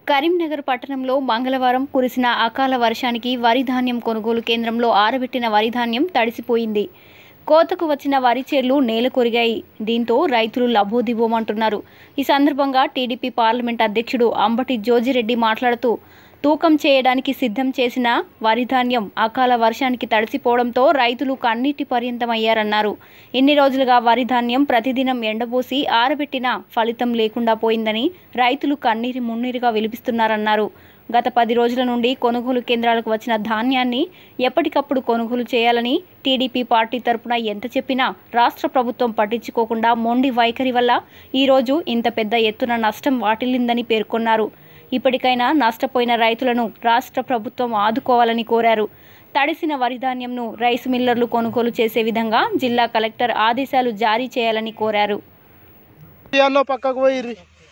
కరీంనగర్ పట్టణంలో మంగళవారం కురిసిన అకాల వర్షానికి వరి ధాన్యం కొనుగోలు కేంద్రంలో ఆరబెట్టిన వరి ధాన్యం తడిసిపోయింది కోతకు వచ్చిన వరి చేర్లు నేల కొరిగాయి దీంతో రైతులు లబోదిబోమంటున్నారు ఈ సందర్భంగా టీడీపీ పార్లమెంట్ అధ్యక్షుడు అంబటి జోజిరెడ్డి మాట్లాడుతూ తూకం చేయడానికి సిద్ధం చేసిన వరి ధాన్యం అకాల వర్షానికి తడిసిపోవడంతో రైతులు కన్నీటి పర్యంతమయ్యారన్నారు ఇన్ని రోజులుగా వరి ధాన్యం ప్రతిదినం ఎండబోసి ఆరబెట్టినా ఫలితం లేకుండా పోయిందని రైతులు కన్నీరి మున్నీరుగా విలిపిస్తున్నారన్నారు గత పది రోజుల నుండి కొనుగోలు కేంద్రాలకు వచ్చిన ధాన్యాన్ని ఎప్పటికప్పుడు కొనుగోలు చేయాలని టీడీపీ పార్టీ తరపున ఎంత చెప్పినా రాష్ట్ర ప్రభుత్వం పట్టించుకోకుండా మొండి వైఖరి వల్ల ఈరోజు ఇంత పెద్ద ఎత్తున నష్టం వాటిల్లిందని పేర్కొన్నారు ఇప్పటికైనా నష్టపోయిన రైతులను రాష్ట్ర ప్రభుత్వం ఆదుకోవాలని కోరారు తడిసిన వరి ధాన్యంను రైస్ మిల్లర్లు కొనుగోలు చేసే విధంగా జిల్లా కలెక్టర్ ఆదేశాలు జారీ చేయాలని కోరారు అన్న పక్కకు పోయి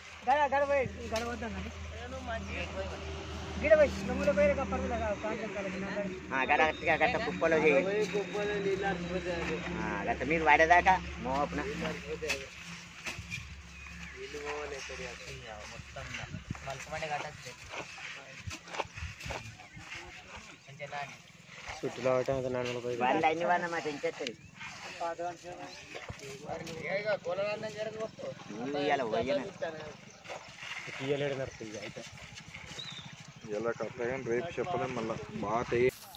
ఆ, గట్టిగా గట్ట కుప్పలో చేయి ఆ, గట్ట మీరు వాడేదాకా మోపున చుట్టులో వాళ్ళు అన్ని వాళ్ళ మాట ఎంచేస్తుంది నువ్వు ఇవాళ పోయిన తీయలేడు నడుస్తుంది అయితే ఇలా కథ కానీ రేపు చెప్పలేం మళ్ళీ మాట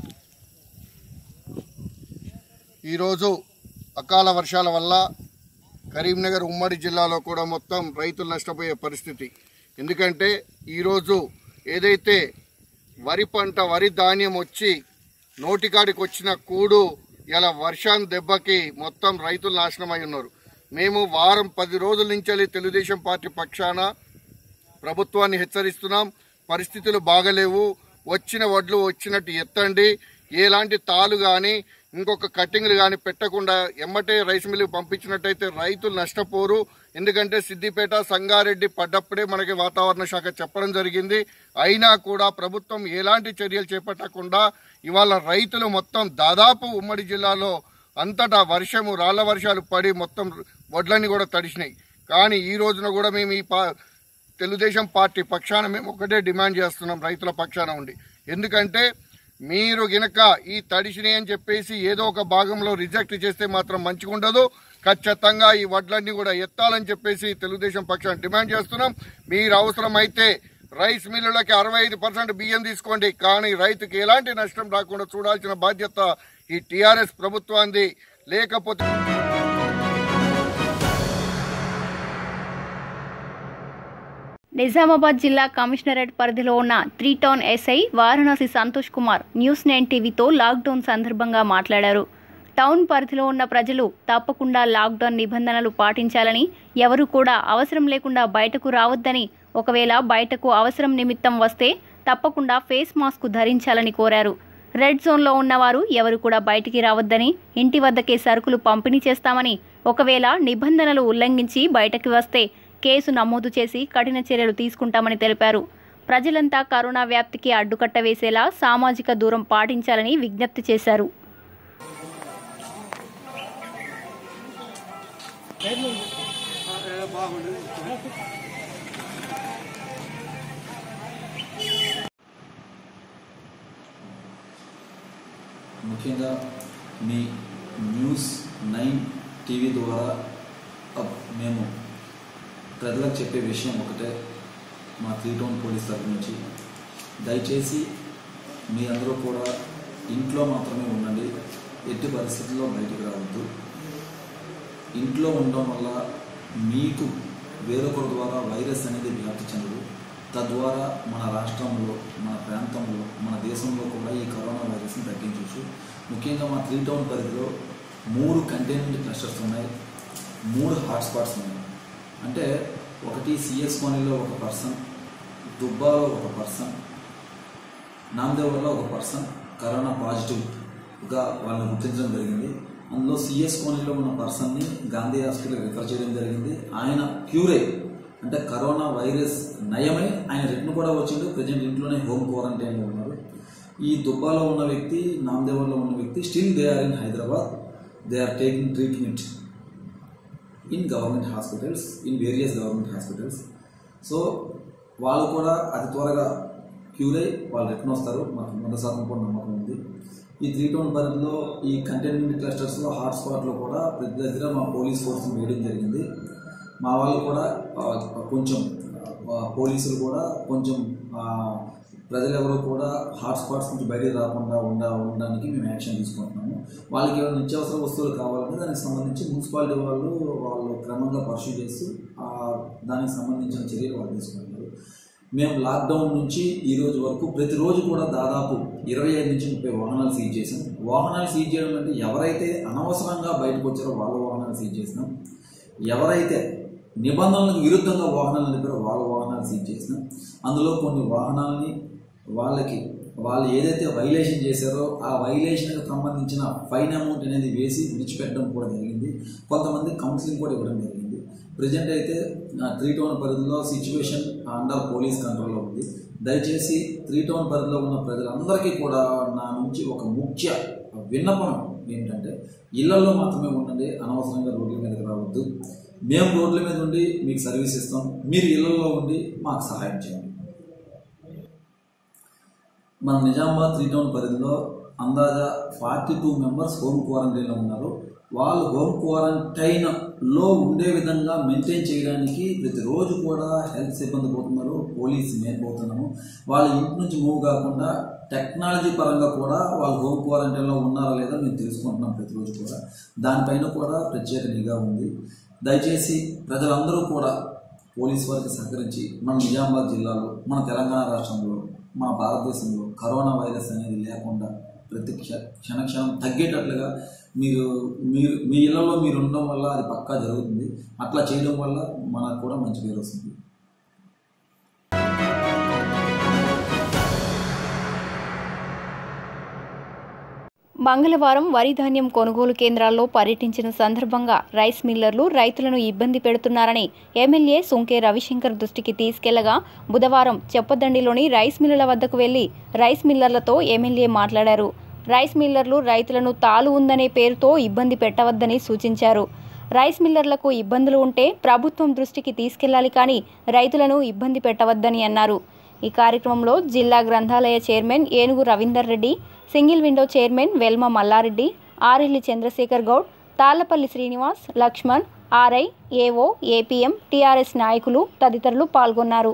ఈరోజు అకాల వర్షాల వల్ల కరీంనగర్ ఉమ్మడి జిల్లాలో కూడా మొత్తం రైతులు నష్టపోయే పరిస్థితి ఎందుకంటే ఈరోజు ఏదైతే వరి పంట వరి ధాన్యం వచ్చి నోటికాడికి వచ్చిన కూడు ఇలా వర్షం దెబ్బకి మొత్తం రైతులు నాశనమై ఉన్నారు మేము వారం పది రోజుల నుంచి తెలుగుదేశం పార్టీ పక్షాన ప్రభుత్వాన్ని హెచ్చరిస్తున్నాం పరిస్థితులు బాగలేవు వచ్చిన వడ్లు వచ్చినట్టు ఎత్తండి ఎలాంటి తాలు కానీ ఇంకొక కట్టింగ్లు కానీ పెట్టకుండా ఎమ్మటే రైస్ మిల్లుకి పంపించినట్టయితే రైతులు నష్టపోరు ఎందుకంటే సిద్దిపేట సంగారెడ్డి పడ్డప్పుడే మనకి వాతావరణ శాఖ చెప్పడం జరిగింది అయినా కూడా ప్రభుత్వం ఎలాంటి చర్యలు చేపట్టకుండా ఇవాళ రైతులు మొత్తం దాదాపు ఉమ్మడి జిల్లాలో అంతటా వర్షము రాళ్ల వర్షాలు పడి మొత్తం వడ్లన్నీ కూడా తడిసినాయి కానీ ఈ రోజున కూడా మేము ఈ పా తెలుగుదేశం పార్టీ పక్షాన మేము ఒకటే డిమాండ్ చేస్తున్నాం రైతుల పక్షాన ఉండి ఎందుకంటే మీరు గినక ఈ తడిసిని అని చెప్పేసి ఏదో ఒక భాగంలో రిజెక్ట్ చేస్తే మాత్రం మంచిగా ఉండదు ఖచ్చితంగా ఈ వడ్లన్నీ కూడా ఎత్తాలని చెప్పేసి తెలుగుదేశం పక్షాన్ని డిమాండ్ చేస్తున్నాం మీరు అవసరమైతే రైస్ మిల్లులకి అరవై ఐదు పర్సెంట్ బియ్యం తీసుకోండి కానీ రైతుకి ఎలాంటి నష్టం రాకుండా చూడాల్సిన బాధ్యత ఈ టీఆర్ఎస్ ప్రభుత్వాన్ని లేకపోతే నిజామాబాద్ జిల్లా కమిషనరేట్ పరిధిలో ఉన్న three town SI Varanasi Santosh Kumar news nine టీవీతో లాక్డౌన్ సందర్భంగా మాట్లాడారు టౌన్ పరిధిలో ఉన్న ప్రజలు తప్పకుండా లాక్డౌన్ నిబంధనలు పాటించాలని ఎవరు కూడా అవసరం లేకుండా బయటకు రావద్దని ఒకవేళ బయటకు అవసరం నిమిత్తం వస్తే తప్పకుండా ఫేస్ మాస్క్ ధరించాలని కోరారు రెడ్ జోన్లో ఉన్నవారు ఎవరు కూడా బయటికి రావద్దని ఇంటి వద్దకే సరుకులు పంపిణీ చేస్తామని ఒకవేళ నిబంధనలు ఉల్లంఘించి బయటకు వస్తే కేసు నమోదు చేసి కఠిన చర్యలు తీసుకుంటామని తెలిపారు ప్రజలంతా కరోనా వ్యాప్తికి అడ్డుకట్ట వేసేలా సామాజిక దూరం పాటించాలని విజ్ఞప్తి చేశారు ముఖ్యంగా మీ న్యూస్ నైన్ టీవీ ద్వారా అప్ మేము ప్రజలకు చెప్పే విషయం ఒకటే మా త్రీ టౌన్ పోలీస్ తరఫు నుంచి దయచేసి మీ అందరూ కూడా ఇంట్లో మాత్రమే ఉండండి ఎట్టి పరిస్థితుల్లో బయటికి రావద్దు ఇంట్లో ఉండడం వల్ల మీకు వేరొకరి ద్వారా వైరస్ అనేది వ్యాప్తి చెందదు తద్వారా మన రాష్ట్రంలో మన ప్రాంతంలో మన దేశంలో కూడా ఈ కరోనా వైరస్ని తగ్గించవచ్చు ముఖ్యంగా మా త్రీ టౌన్ పరిధిలో మూడు కంటైన్మెంట్ క్లస్టర్స్ ఉన్నాయి మూడు హాట్స్పాట్స్ ఉన్నాయి అంటే ఒకటి సిఎస్ కాలనీలో ఒక పర్సన్ దుబ్బాలో ఒక పర్సన్ నామదేవ్లో ఒక పర్సన్ కరోనా పాజిటివ్గా వాళ్ళని గుర్తించడం జరిగింది అందులో సిఎస్ కాలనీలో ఉన్న పర్సన్ని గాంధీ హాస్పిటల్ రిఫర్ చేయడం జరిగింది ఆయన క్యూరే అంటే కరోనా వైరస్ నయమై ఆయన రిటర్న్ కూడా వచ్చిండు ప్రజెంట్ ఇంట్లోనే హోమ్ క్వారంటైన్లో ఉన్నారు ఈ దుబ్బాలో ఉన్న వ్యక్తి నామదేవ్లో ఉన్న వ్యక్తి still they are in Hyderabad they are taking treatment in government hospitals in various government hospitals so వాళ్ళు కూడా అతి త్వరగా క్యూర్ అయ్యి వాళ్ళు రిటర్న్ వస్తారు మాకు వంద శాతం కూడా నమ్మకం ఉంది ఈ త్రీ టౌన్ పరిధిలో ఈ కంటైన్మెంట్ క్లస్టర్స్లో హాట్ స్పాట్లో కూడా ప్రతి దగ్గర మా పోలీస్ ఫోర్స్ని వేయడం జరిగింది మా వాళ్ళు కూడా ఆ, కొంచెం ఆ, పోలీసులు కూడా కొంచెం ఆ, ప్రజలెవరూ కూడా హాట్ స్పాట్స్ నుంచి బయటికి రాకుండా ఉండ ఉండడానికి మేము యాక్షన్ తీసుకుంటున్నాము వాళ్ళకి ఏమైనా నిత్యావసర వస్తువులు కావాలంటే దానికి సంబంధించి మున్సిపాలిటీ వాళ్ళు వాళ్ళు క్రమంగా పర్సూ చేసి ఆ, దానికి సంబంధించిన చర్యలు వాళ్ళు తీసుకుంటున్నారు మేము లాక్డౌన్ నుంచి ఈ రోజు వరకు ప్రతిరోజు కూడా దాదాపు ఇరవై ఐదు నుంచి ముప్పై వాహనాలు సీజ్ చేసాం వాహనాలు సీజ్ చేయడం అంటే ఎవరైతే అనవసరంగా బయటకు వచ్చారో వాళ్ళ వాహనాలు సీజ్ చేసినాం ఎవరైతే నిబంధనలకు విరుద్ధంగా వాహనాలు నడిపారో వాళ్ళ వాహనాలు సీజ్ చేసినాం అందులో కొన్ని వాహనాలని వాళ్ళకి వాళ్ళు ఏదైతే వైలేషన్ చేశారో ఆ వైలేషన్కి సంబంధించిన ఫైన్ అమౌంట్ అనేది వేసి విడిచిపెట్టడం కూడా జరిగింది కొంతమంది కౌన్సిలింగ్ కూడా ఇవ్వడం జరిగింది ప్రజెంట్ అయితే త్రీ టౌన్ పరిధిలో సిచ్యువేషన్ అండర్ పోలీస్ కంట్రోల్లో ఉంది దయచేసి త్రీ టౌన్ పరిధిలో ఉన్న ప్రజలందరికీ కూడా నా నుంచి ఒక ముఖ్య విన్నపం ఏంటంటే ఇళ్లలో మాత్రమే ఉండండి అనవసరంగా రోడ్ల మీదకి రావద్దు మేము రోడ్ల మీద ఉండి మీకు సర్వీస్ ఇస్తాం మీరు ఇళ్లలో ఉండి మాకు సహాయం చేయండి మన నిజామాబాద్ త్రీ టౌన్ పరిధిలో అందాజా ఫార్టీ టూ మెంబర్స్ హోమ్ క్వారంటైన్లో ఉన్నారు వాళ్ళు హోమ్ క్వారంటైన్లో ఉండే విధంగా మెయింటైన్ చేయడానికి ప్రతిరోజు కూడా హెల్త్ సిబ్బంది పోతున్నారు పోలీస్ మేము పోతున్నాము వాళ్ళ ఇంటి నుంచి మూవ్ కాకుండా టెక్నాలజీ పరంగా కూడా వాళ్ళు హోమ్ క్వారంటైన్లో ఉన్నారా లేదా మేము తెలుసుకుంటున్నాం ప్రతిరోజు కూడా దానిపైన కూడా ప్రత్యేక నిఘా ఉంది దయచేసి ప్రజలందరూ కూడా పోలీస్ వారికి సహకరించి మన నిజామాబాద్ జిల్లాలో మన తెలంగాణ రాష్ట్రంలో మన భారతదేశంలో కరోనా వైరస్ అనేది లేకుండా ప్రతి క్ష క్షణక్షణం తగ్గేటట్లుగా మీరు మీరు మీ ఇళ్లలో మీరు ఉండడం వల్ల అది పక్కా జరుగుతుంది అట్లా చేయడం వల్ల మనకు కూడా మంచి పేరు వస్తుంది మంగళవారం వరి ధాన్యం కొనుగోలు కేంద్రాల్లో పర్యటించిన సందర్భంగా రైస్ మిల్లర్లు రైతులను ఇబ్బంది పెడుతున్నారని ఎమ్మెల్యే సుంకే రవిశంకర్ దృష్టికి తీసుకెళ్లగా బుధవారం చెప్పదండిలోని రైస్ మిల్లుల వద్దకు వెళ్లి రైస్ మిల్లర్లతో ఎమ్మెల్యే మాట్లాడారు రైస్ మిల్లర్లు రైతులను తాలు ఉందనే పేరుతో ఇబ్బంది పెట్టవద్దని సూచించారు రైస్ మిల్లర్లకు ఇబ్బందులు ఉంటే ప్రభుత్వం దృష్టికి తీసుకెళ్లాలి కానీ రైతులను ఇబ్బంది పెట్టవద్దని అన్నారు ఈ కార్యక్రమంలో జిల్లా గ్రంథాలయ chairman Enugu Ravinder Reddy single window chairman Velma Mallareddy Arelli Chandrashekar Goud Tallapalli Srinivas Laxman RI AO APM TRS నాయకులు తదితరులు పాల్గొన్నారు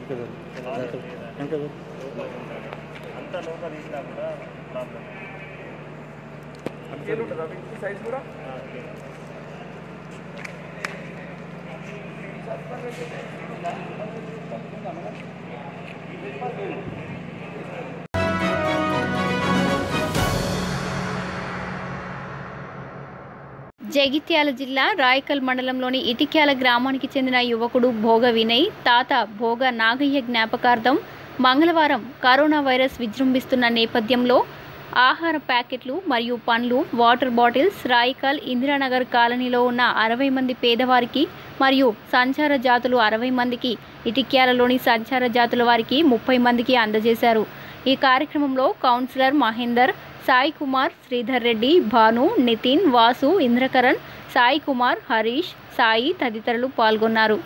జగిత్యాల జిల్లా రాయకల్ మండలంలోని ఇటిక్యాల గ్రామానికి చెందిన యువకుడు భోగ వినయ్ తాత భోగ నాగయ్య జ్ఞాపకార్థం మంగళవారం కరోనా వైరస్ విజృంభిస్తున్న నేపథ్యంలో ఆహార ప్యాకెట్లు మరియు పండ్లు వాటర్ బాటిల్స్ రాయికల్ ఇందిరానగర్ కాలనీలో ఉన్న అరవై మంది పేదవారికి మరియు సంచార జాతులు అరవై మందికి ఇటిక్యాలలోని సంచార జాతుల వారికి ముప్పై మందికి అందజేశారు ఈ కార్యక్రమంలో కౌన్సిలర్ మహేందర్ సాయి కుమార్ శ్రీధర్ రెడ్డి భాను నితిన్ వాసు ఇంద్రకరణ్ సాయి కుమార్ హరీష్ సాయి తదితరులు పాల్గొన్నారు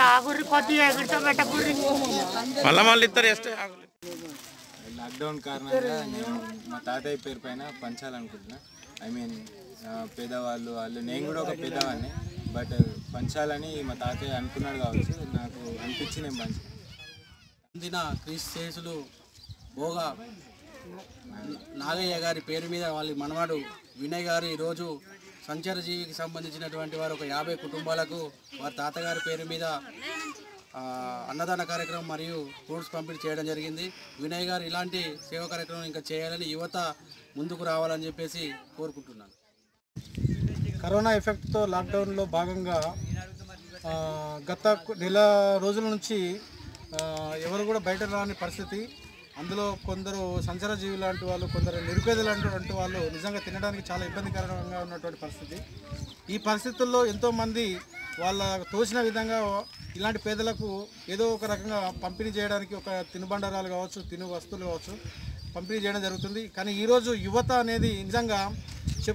మళ్ళా మళ్ళీ ఇస్తారు ఎస్టే లాక్డౌన్ కారణంగా నేను మా తాతయ్య పేరు పైన పంచాలనుకుంటున్నా ఐ మీన్ పేదవాళ్ళు వాళ్ళు నేను కూడా ఒక పేదవాడిని బట్ పంచాలని మా తాతయ్య అనుకున్నాడు కావచ్చు నాకు అనిపించి నేను పంచాను అందిన క్రీస్తు శేషులు భోగ నాగయ్య గారి పేరు మీద వాళ్ళ మనవాడు వినయ్ గారు ఈరోజు సంచార జీవికి సంబంధించినటువంటి వారు ఒక యాభై కుటుంబాలకు వారి తాతగారి పేరు మీద ఆ, అన్నదాన కార్యక్రమం మరియు ఫ్రూట్స్ పంపిణీ చేయడం జరిగింది వినయ్ గారు ఇలాంటి సేవా కార్యక్రమం ఇంకా చేయాలని యువత ముందుకు రావాలని చెప్పేసి కోరుకుంటున్నాను కరోనా ఎఫెక్ట్తో లాక్డౌన్లో భాగంగా ఆ, గత కొ- నెల రోజుల నుంచి ఆ, ఎవరు కూడా బయట రాని పరిస్థితి అందులో కొందరు సంచార జీవి లాంటి వాళ్ళు కొందరు నిరుపేద లాంటి వాళ్ళు నిజంగా తినడానికి చాలా ఇబ్బందికరంగా ఉన్నటువంటి పరిస్థితి ఈ పరిస్థితుల్లో ఎంతోమంది వాళ్ళ తోచిన విధంగా ఇలాంటి పేదలకు ఏదో ఒక రకంగా పంపిణీ చేయడానికి ఒక తినుబండారాలు కావచ్చు తిను వస్తువులు కావచ్చు పంపిణీ చేయడం జరుగుతుంది కానీ ఈరోజు యువత అనేది నిజంగా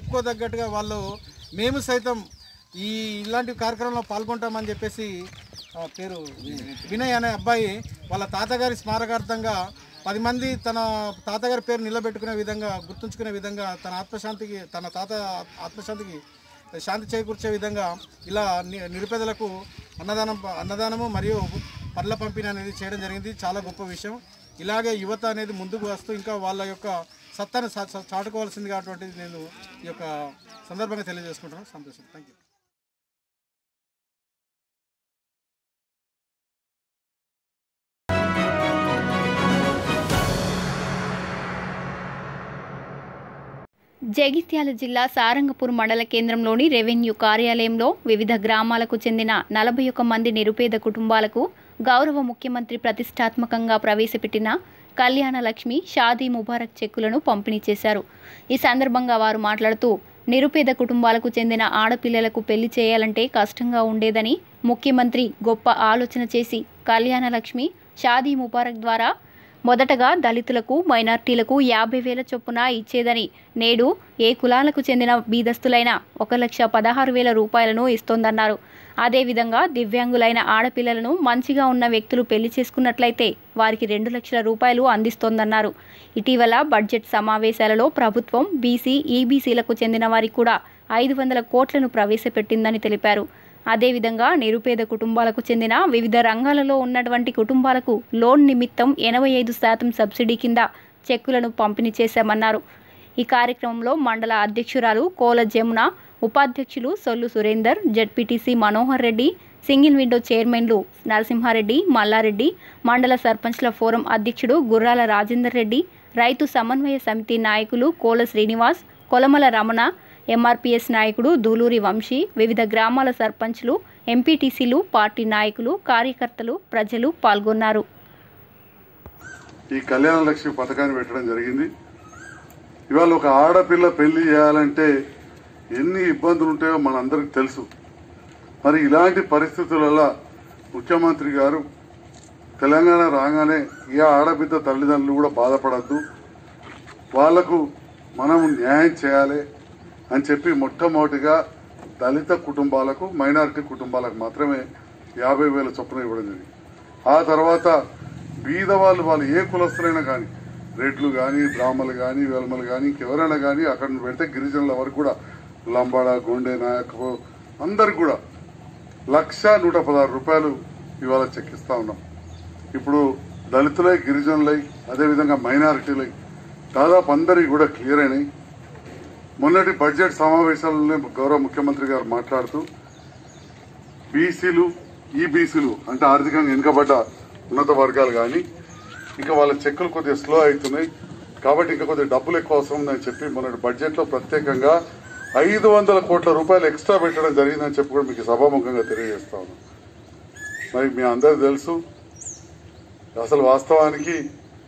చెప్పుకోదగ్గట్టుగా వాళ్ళు మేము సైతం ఈ ఇలాంటి కార్యక్రమంలో పాల్గొంటామని చెప్పేసి ఆ, పేరు వినయ్ అనే అబ్బాయి వాళ్ళ తాతగారి స్మారకార్థంగా పది మంది తన తాతగారి పేరు నిలబెట్టుకునే విధంగా గుర్తుంచుకునే విధంగా తన ఆత్మశాంతికి తన తాత ఆత్మశాంతికి శాంతి చేకూర్చే విధంగా ఇలా ని- నిరుపేదలకు అన్నదానం అన్నదానము మరియు పండ్ల పంపిణీ అనేది చేయడం జరిగింది చాలా గొప్ప విషయం ఇలాగే యువత అనేది ముందుకు వస్తూ ఇంకా వాళ్ళ యొక్క సత్తాను చా- చా- చాటుకోవాల్సింది కాబట్టి నేను ఈ యొక్క సందర్భంగా తెలియజేసుకుంటున్నాను సంతోషం థ్యాంక్ యూ జగిత్యాల జిల్లా సారంగపూర్ మండల కేంద్రంలోని రెవెన్యూ కార్యాలయంలో వివిధ గ్రామాలకు చెందిన నలభై ఒక్క మంది నిరుపేద కుటుంబాలకు గౌరవ ముఖ్యమంత్రి ప్రతిష్టాత్మకంగా ప్రవేశపెట్టిన కళ్యాణ లక్ష్మి షాదీ ముబారక్ చెక్కులను పంపిణీ చేశారు ఈ సందర్భంగా వారు మాట్లాడుతూ నిరుపేద కుటుంబాలకు చెందిన ఆడపిల్లలకు పెళ్లి చేయాలంటే కష్టంగా ఉండేదని ముఖ్యమంత్రి గొప్ప ఆలోచన చేసి కళ్యాణ లక్ష్మి షాదీ ముబారక్ ద్వారా మొదటగా దళితులకు మైనార్టీలకు యాభై వేల చొప్పున ఇచ్చేదని నేడు ఏ కులాలకు చెందిన బీదస్తులైన ఒక లక్ష పదహారు వేల రూపాయలను ఇస్తోందన్నారు అదేవిధంగా దివ్యాంగులైన ఆడపిల్లలను మంచిగా ఉన్న వ్యక్తులు పెళ్లి చేసుకున్నట్లయితే వారికి రెండు లక్షల రూపాయలు అందిస్తోందన్నారు ఇటీవల బడ్జెట్ సమావేశాలలో ప్రభుత్వం బీసీ ఈబీసీలకు చెందిన వారికి కూడా ఐదు వందల కోట్లను ప్రవేశపెట్టిందని తెలిపారు అదేవిధంగా నిరుపేద కుటుంబాలకు చెందిన వివిధ రంగాలలో ఉన్నటువంటి కుటుంబాలకు లోన్ నిమిత్తం ఎనభై ఐదు శాతం సబ్సిడీ కింద చెక్కులను పంపిణీ చేశామన్నారు ఈ కార్యక్రమంలో మండల అధ్యక్షురాలు కోల జమున ఉపాధ్యక్షులు Sollu Surender ZPTC Manohar Reddy single window చైర్మన్లు నరసింహారెడ్డి మల్లారెడ్డి మండల సర్పంచ్ల ఫోరం అధ్యక్షుడు గుర్రాల రాజేందర్ రెడ్డి రైతు సమన్వయ సమితి నాయకులు కోల శ్రీనివాస్ కొలమల రమణ ఎంఆర్పీఎస్ నాయకుడు దూలూరి వంశీ వివిధ గ్రామాల సర్పంచ్లు ఎంపీటీసీలు పార్టీ నాయకులు కార్యకర్తలు ప్రజలు పాల్గొన్నారు ఈ కళ్యాణ లక్ష్మి పథకాన్ని పెట్టడం జరిగింది ఇవాళ ఒక ఆడపిల్ల పెళ్లి చేయాలంటే ఎన్ని ఇబ్బందులు ఉంటాయో మనందరికి తెలుసు మరి ఇలాంటి పరిస్థితులలో ముఖ్యమంత్రి గారు తెలంగాణ రాగానే ఏ ఆడబిడ్డ తల్లిదండ్రులు కూడా బాధపడద్దు వాళ్లకు మనం న్యాయం చేయాలి అని చెప్పి మొట్టమొదటిగా దళిత కుటుంబాలకు మైనారిటీ కుటుంబాలకు మాత్రమే యాభై వేల చొప్పున ఇవ్వడం జరిగింది ఆ తర్వాత బీద వాళ్ళు వాళ్ళు ఏ కులస్తులైనా కానీ రెడ్లు కానీ బ్రాహ్మలు కానీ వెల్మలు కానీ ఇంకెవరైనా కానీ అక్కడ నుండి పెడితే గిరిజనుల వరకు కూడా లంబాడ గొండె నాయకు అందరికి కూడా లక్ష నూట పదహారు రూపాయలు ఇవాళ చెక్కిస్తా ఉన్నాం ఇప్పుడు దళితులై గిరిజనులై అదేవిధంగా మైనారిటీలై దాదాపు అందరికి కూడా క్లియర్ అయినాయి మొన్నటి బడ్జెట్ సమావేశాలలో గౌరవ ముఖ్యమంత్రి గారు మాట్లాడుతూ బీసీలు ఈబీసీలు అంటే ఆర్థికంగా వెనుకబడ్డ ఉన్నత వర్గాలు కానీ ఇంకా వాళ్ళ చెక్కులు కొద్దిగా స్లో అవుతున్నాయి కాబట్టి ఇంకా కొద్దిగా డబ్బులు ఎక్కువ అవసరం ఉందని చెప్పి మొన్నటి బడ్జెట్లో ప్రత్యేకంగా ఐదు వందల కోట్ల రూపాయలు ఎక్స్ట్రా పెట్టడం జరిగిందని చెప్పి కూడా మీకు సభాముఖంగా తెలియజేస్తా ఉన్నాను మరి మీ అందరికి తెలుసు అసలు వాస్తవానికి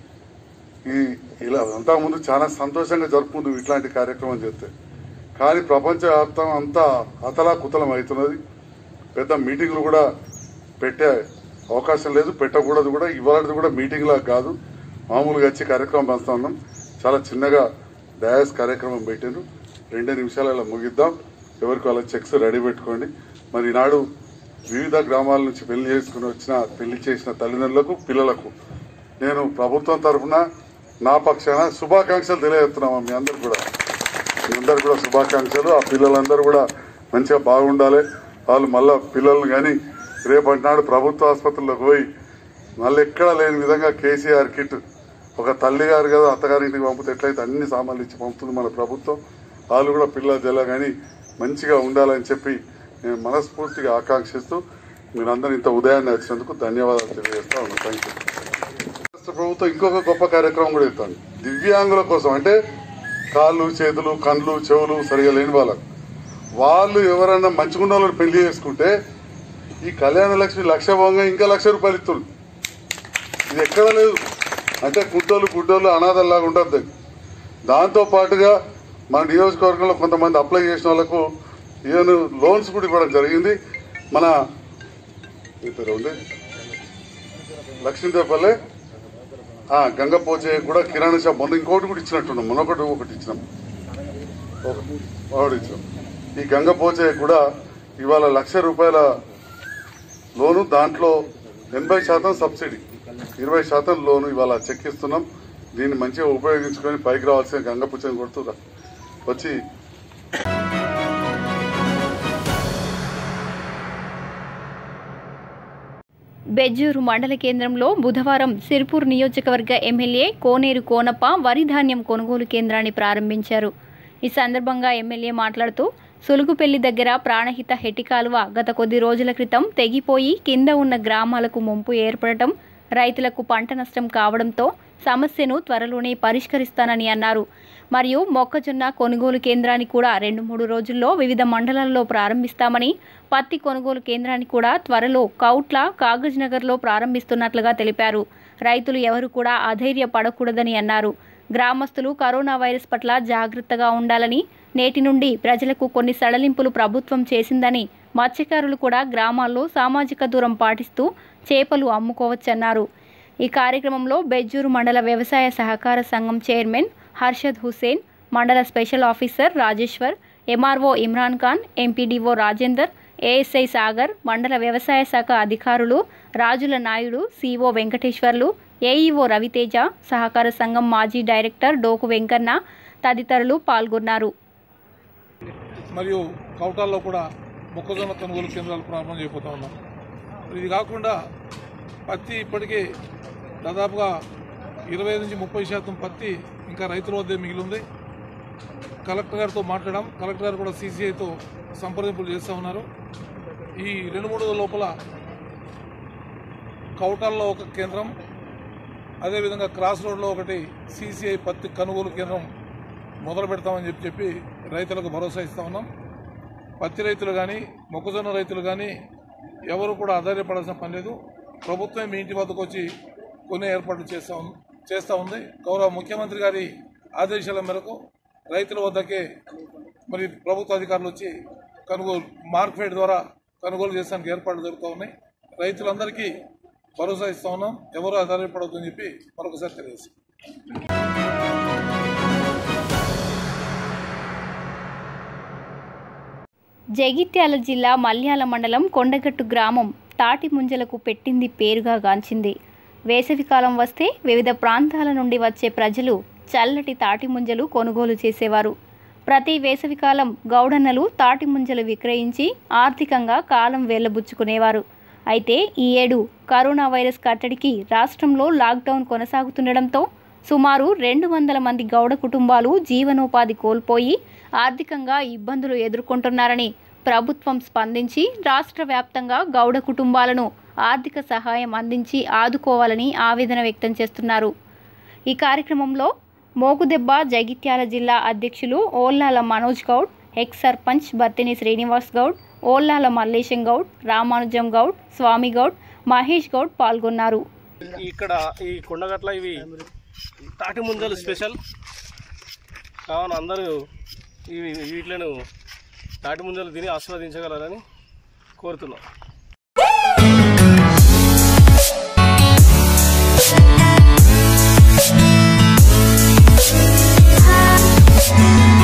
ఈ ఇలా అంతకుముందు చాలా సంతోషంగా జరుపుకుంటూ ఇట్లాంటి కార్యక్రమం చేస్తే కానీ ప్రపంచవ్యాప్తం అంతా అతలా కుతలం అవుతున్నది పెద్ద మీటింగ్లు కూడా పెట్టే అవకాశం లేదు పెట్టకూడదు కూడా ఇవాళది కూడా మీటింగ్ లాగా కాదు మామూలుగా వచ్చి కార్యక్రమం పంచుతా ఉన్నాం చాలా చిన్నగా డయాస్ కార్యక్రమం పెట్టారు రెండే నిమిషాలలో ముగిద్దాం ఎవరికి వాళ్ళ చెక్స్ రెడీ పెట్టుకోండి మరి ఈనాడు వివిధ గ్రామాల నుంచి పెళ్లి చేసుకుని వచ్చిన పెళ్లి చేసిన తల్లిదండ్రులకు పిల్లలకు నేను ప్రభుత్వం తరఫున నా పక్షాన శుభాకాంక్షలు తెలియజేస్తున్నాము మీ అందరు కూడా మీ అందరు కూడా శుభాకాంక్షలు ఆ పిల్లలందరూ కూడా మంచిగా బాగుండాలి వాళ్ళు మళ్ళా పిల్లల్ని కానీ రేపటి నాడు ప్రభుత్వ ఆసుపత్రుల్లోకి పోయి మళ్ళీ ఎక్కడా లేని విధంగా కేసీఆర్ కిట్ ఒక తల్లి గారు కదా అత్తగారింటికి పంపితే ఎట్లయితే అన్ని సామాన్లు ఇచ్చి పంపుతుంది మన ప్రభుత్వం వాళ్ళు కూడా పిల్లల జల్ల కానీ మంచిగా ఉండాలని చెప్పి నేను మనస్ఫూర్తిగా ఆకాంక్షిస్తూ మీరందరూ ఇంత ఉదయాన్నే వచ్చినందుకు ధన్యవాదాలు తెలియజేస్తా ఉన్నాను థ్యాంక్ యూ రాష్ట్ర ప్రభుత్వం ఇంకొక గొప్ప కార్యక్రమం కూడా ఇస్తాను దివ్యాంగుల కోసం అంటే కాళ్ళు చేతులు కండ్లు చెవులు సరిగా లేని వాళ్ళకు వాళ్ళు ఎవరన్నా మంచిగున్న వాళ్ళని పెళ్లి చేసుకుంటే ఈ కళ్యాణ లక్ష్మి లక్ష భంగా ఇంకా లక్ష రూపాయలు ఇస్తుంది ఇది ఎక్కడ లేదు అంటే గుడ్డోళ్ళు గుడ్డోళ్ళు అనాథల్లాగా ఉంటుంది దాంతో పాటుగా మన నియోజకవర్గంలో కొంతమంది అప్లై చేసిన వాళ్ళకు ఈవెన్ లోన్స్ కూడా ఇవ్వడం జరిగింది మన ఈ పేరు ఉంది లక్ష్మీదేవపల్లె గంగపోచే కూడా కిరాణా షాప్ మొన్న ఇంకోటి కూడా ఇచ్చినట్టున్నాం మొన్నొకటి ఒకటి ఇచ్చినాం ఒక- ఒకటి ఇచ్చినాం ఈ గంగపోచే కూడా ఇవాళ లక్ష రూపాయల లోను దాంట్లో ఎనభై శాతం సబ్సిడీ ఇరవై శాతం లోను ఇవాళ చెక్ ఇస్తున్నాం దీన్ని మంచిగా ఉపయోగించుకొని పైకి రావాల్సిన గంగపుచ్చని కొడుతూ రా- వచ్చి బెజ్జూరు మండల కేంద్రంలో బుధవారం సిర్పూర్ నియోజకవర్గ ఎమ్మెల్యే కోనేరు కోనప్ప వరి ధాన్యం కొనుగోలు కేంద్రాన్ని ప్రారంభించారు ఈ సందర్భంగా ఎమ్మెల్యే మాట్లాడుతూ సులుగుపెల్లి దగ్గర ప్రాణహిత హెట్టి కాలువ గత కొద్ది రోజుల క్రితం తెగిపోయి కింద ఉన్న గ్రామాలకు ముంపు ఏర్పడటం రైతులకు పంట నష్టం కావడంతో సమస్యను త్వరలోనే పరిష్కరిస్తానని అన్నారు మరియు మొక్కజొన్న కొనుగోలు కేంద్రాన్ని కూడా రెండు మూడు రోజుల్లో వివిధ మండలాల్లో ప్రారంభిస్తామని పత్తి కొనుగోలు కేంద్రాన్ని కూడా త్వరలో కౌట్ల కాగజ్ నగర్లో ప్రారంభిస్తున్నట్లుగా తెలిపారు రైతులు ఎవరు కూడా అధైర్య పడకూడదని అన్నారు గ్రామస్తులు కరోనా వైరస్ పట్ల జాగ్రత్తగా ఉండాలని నేటి నుండి ప్రజలకు కొన్ని సడలింపులు ప్రభుత్వం చేసిందని మత్స్యకారులు కూడా గ్రామాల్లో సామాజిక దూరం పాటిస్తూ చేపలు అమ్ముకోవచ్చన్నారు ఈ కార్యక్రమంలో బెజ్జూరు మండల వ్యవసాయ సహకార సంఘం చైర్మన్ హర్షద్ హుసేన్ మండల special officer Rajeshwar MRO Imran Khan MPDO Rajender ASI Sagar మండల వ్యవసాయ శాఖ అధికారులు రాజుల నాయుడు సిఓ వెంకటేశ్వర్లు ఏఈఓ రవితేజ సహకార సంఘం మాజీ డైరెక్టర్ డోకు వెంకన్న తదితరులు పాల్గొన్నారు మరియు కౌటాల్లో కూడా మొక్కజొన్న కొనుగోలు కేంద్రాలు ప్రారంభం చేయబోతా ఉన్నాం ఇది కాకుండా పత్తి ఇప్పటికే దాదాపుగా ఇరవై నుంచి ముప్పై శాతం పత్తి ఇంకా రైతుల వద్దే మిగిలి ఉంది కలెక్టర్ గారితో మాట్లాడడం కలెక్టర్ గారు కూడా సీసీఐతో సంప్రదింపులు చేస్తూ ఉన్నారు ఈ రెండు మూడు రోజుల లోపల కౌటాల్లో ఒక కేంద్రం అదేవిధంగా క్రాస్ రోడ్లో ఒకటి సీసీఐ పత్తి కొనుగోలు కేంద్రం మొదలు పెడతామని చెప్పి చెప్పి రైతులకు భరోసా ఇస్తా ఉన్నాం పత్తి రైతులు కానీ మొక్కజొన్న రైతులు కానీ ఎవరు కూడా ఆధారపడాల్సిన పని లేదు ప్రభుత్వం మీ ఇంటి వద్దకు వచ్చి కొన్ని ఏర్పాట్లు చేస్తా ఉంది చేస్తూ ఉంది గౌరవ ముఖ్యమంత్రి గారి ఆదేశాల మేరకు రైతుల వద్దకే మరి ప్రభుత్వ అధికారులు వచ్చి కొనుగోలు మార్కెట్ ద్వారా కొనుగోలు చేసడానికి ఏర్పాట్లు జరుగుతూ ఉన్నాయి రైతులందరికీ భరోసా ఇస్తా ఉన్నాం ఎవరు ఆధారపడవద్దని చెప్పి మరొకసారి తెలియజేస్తాం జగిత్యాల జిల్లా మల్యాల మండలం కొండగట్టు గ్రామం తాటి ముంజలకు పెట్టింది పేరుగా గాంచింది వేసవికాలం వస్తే వివిధ ప్రాంతాల నుండి వచ్చే ప్రజలు చల్లటి తాటి ముంజలు కొనుగోలు చేసేవారు ప్రతి వేసవికాలం గౌడన్నలు తాటి ముంజలు విక్రయించి ఆర్థికంగా కాలం వేళ్లబుచ్చుకునేవారు అయితే ఈ ఏడు కరోనా వైరస్ కట్టడికి రాష్ట్రంలో లాక్డౌన్ కొనసాగుతుండడంతో సుమారు రెండు వందల మంది గౌడ కుటుంబాలు జీవనోపాధి కోల్పోయి ఆర్థికంగా ఇబ్బందులు ఎదుర్కొంటున్నారని ప్రభుత్వం స్పందించి రాష్ట్ర వ్యాప్తంగా గౌడ కుటుంబాలను ఆర్థిక సహాయం అందించి ఆదుకోవాలని ఆవేదన వ్యక్తం చేస్తున్నారు ఈ కార్యక్రమంలో మోగుదెబ్బ జగిత్యాల జిల్లా అధ్యక్షులు ఓల్లాల మనోజ్ గౌడ్ ఎక్స్ సర్పంచ్ బత్తిని శ్రీనివాస్ గౌడ్ ఓల్లాల మల్లేశం గౌడ్ రామానుజం గౌడ్ స్వామి గౌడ్ మహేష్ గౌడ్ పాల్గొన్నారు ఇక్కడ ఈ కొండగట్ల ఇవి తాటి ముంజలు స్పెషల్ కావున అందరూ ఇవి వీటిలను తాటి ముంజలు తిని ఆస్వాదించగలరని కోరుతున్నాం Thank you.